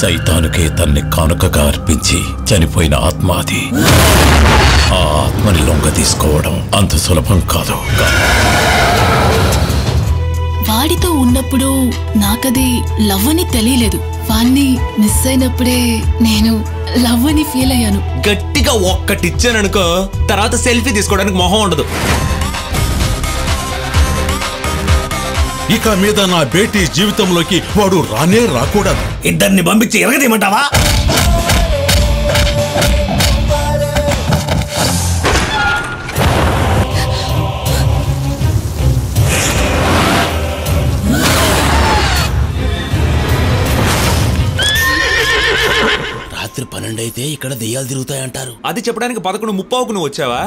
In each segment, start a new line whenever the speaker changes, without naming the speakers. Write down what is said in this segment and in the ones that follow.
సైతానుకే తన్ని కానుకగా అర్పించి చనిపోయిన ఆత్మ అది ఆ ఆత్మని లొంగ తీసుకోవడం అంత సులభం కాదు
వాడితో ఉన్నప్పుడు నాకది లవ్ అని తెలియలేదు వాణ్ణి మిస్ అయినప్పుడే నేను లవ్ అని ఫీల్ అయ్యాను
గట్టిగా ఒక్కటిచ్చాననుకో తర్వాత సెల్ఫీ తీసుకోవడానికి మొహం ఉండదు
ఇక మీద నా బేటీ జీవితంలోకి వాడు రానే రాకూడదు
ఇద్దరిని పంపించి ఎరగదీయమంటావా రాత్రి పన్నెండు అయితే ఇక్కడ దెయ్యాలు తిరుగుతాయంటారు
అది చెప్పడానికి పదకొండు ముప్పావుకు నువ్వు వచ్చావా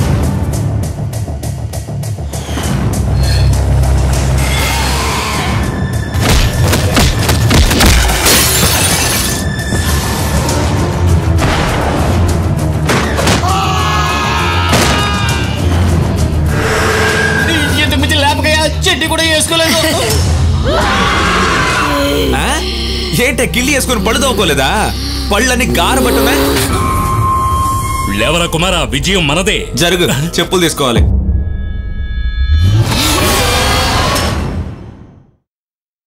ఎంత మించి లేపకయ్యా చెడ్డి కూడా వేసుకోలేదు
ఆ? ఏంటే కిల్లి వేసుకుని పళ్ళు తవ్వుకోలేదా పళ్ళని గారబట్టమే
లేవరా కుమారా విజయం మనదే
జరుగు చెప్పులు తీసుకోవాలి